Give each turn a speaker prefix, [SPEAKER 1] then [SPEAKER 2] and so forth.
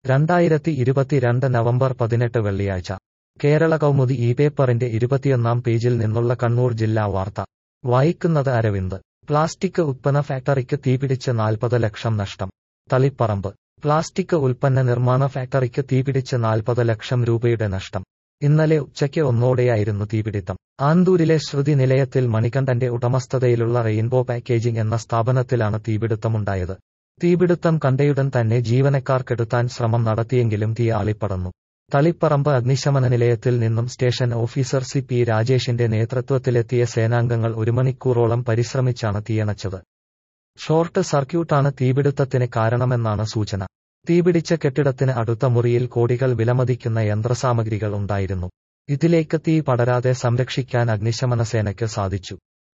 [SPEAKER 1] രണ്ടായിരത്തി ഇരുപത്തിരണ്ട് നവംബർ പതിനെട്ട് വെള്ളിയാഴ്ച കേരള കൗമുദി ഈ പേപ്പറിന്റെ ഇരുപത്തിയൊന്നാം പേജിൽ നിന്നുള്ള കണ്ണൂർ ജില്ലാ വാർത്ത വായിക്കുന്നത് അരവിന്ദ് പ്ലാസ്റ്റിക് ഉത്പന്ന ഫാക്ടറിക്ക് തീപിടിച്ച് നാൽപ്പത് ലക്ഷം നഷ്ടം തളിപ്പറമ്പ് പ്ലാസ്റ്റിക് ഉൽപ്പന്ന നിർമ്മാണ ഫാക്ടറിക്ക് തീപിടിച്ച് നാൽപ്പത് ലക്ഷം രൂപയുടെ നഷ്ടം ഇന്നലെ ഉച്ചയ്ക്ക് ഒന്നോടെയായിരുന്നു തീപിടിത്തം ആന്തൂരിലെ ശ്രുതി നിലയത്തിൽ മണികണ്ഠന്റെ ഉടമസ്ഥതയിലുള്ള റെയിൻബോ പാക്കേജിംഗ് എന്ന സ്ഥാപനത്തിലാണ് തീപിടുത്തമുണ്ടായത് തീപിടുത്തം കണ്ടയുടൻ തന്നെ ജീവനക്കാർ കെടുത്താൻ ശ്രമം നടത്തിയെങ്കിലും തീ ആളിപ്പടർന്നു തളിപ്പറമ്പ് അഗ്നിശമന നിലയത്തിൽ നിന്നും സ്റ്റേഷൻ ഓഫീസർ സി പി രാജേഷിന്റെ നേതൃത്വത്തിലെത്തിയ സേനാംഗങ്ങൾ ഒരു മണിക്കൂറോളം പരിശ്രമിച്ചാണ് തീയണച്ചത് ഷോർട്ട് സർക്യൂട്ടാണ് തീപിടുത്തത്തിന് കാരണമെന്നാണ് സൂചന തീപിടിച്ച കെട്ടിടത്തിന് അടുത്ത മുറിയിൽ കോടികൾ വിലമതിക്കുന്ന യന്ത്രസാമഗ്രികൾ ഉണ്ടായിരുന്നു ഇതിലേക്ക് തീ പടരാതെ സംരക്ഷിക്കാൻ അഗ്നിശമന സേനയ്ക്ക് സാധിച്ചു